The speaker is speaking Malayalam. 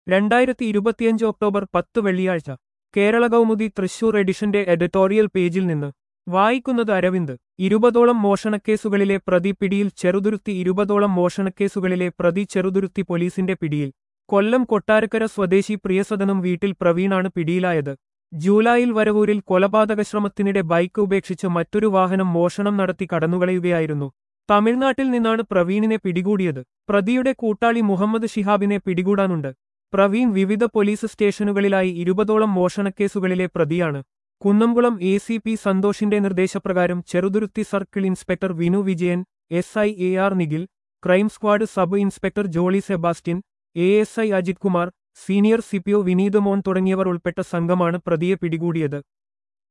രണ്ടായിരത്തി ഇരുപത്തിയഞ്ച് ഒക്ടോബർ പത്ത് വെള്ളിയാഴ്ച കേരള കൗമുദി തൃശൂർ എഡിഷന്റെ എഡിറ്റോറിയൽ പേജിൽ നിന്ന് വായിക്കുന്നത് അരവിന്ദ് ഇരുപതോളം മോഷണക്കേസുകളിലെ പ്രതി പിടിയിൽ ചെറുതുരുത്തി ഇരുപതോളം മോഷണക്കേസുകളിലെ പ്രതി ചെറുതുരുത്തി പോലീസിന്റെ പിടിയിൽ കൊല്ലം കൊട്ടാരക്കര സ്വദേശി പ്രിയസദനും വീട്ടിൽ പ്രവീണാണ് പിടിയിലായത് ജൂലൈയിൽ വരവൂരിൽ കൊലപാതകശ്രമത്തിനിടെ ബൈക്ക് ഉപേക്ഷിച്ച് മറ്റൊരു വാഹനം മോഷണം നടത്തി കടന്നുകളയുകയായിരുന്നു തമിഴ്നാട്ടിൽ നിന്നാണ് പ്രവീണിനെ പിടികൂടിയത് പ്രതിയുടെ കൂട്ടാളി മുഹമ്മദ് ഷിഹാബിനെ പിടികൂടാനുണ്ട് പ്രവീൺ വിവിധ പോലീസ് സ്റ്റേഷനുകളിലായി ഇരുപതോളം മോഷണക്കേസുകളിലെ പ്രതിയാണ് കുന്നംകുളം എ സി പി സന്തോഷിന്റെ നിർദ്ദേശപ്രകാരം Cheruthuruthy circle inspector Vinu Vijayan S I A R Nikhil crime squad sub inspector Jolly Sebastian A S I Ajith Kumar senior CPO Vineeth Mon തുടങ്ങിയവർ ഉൾപ്പെട്ട സംഘമാണ് പ്രതിയെ പിടികൂടിയത്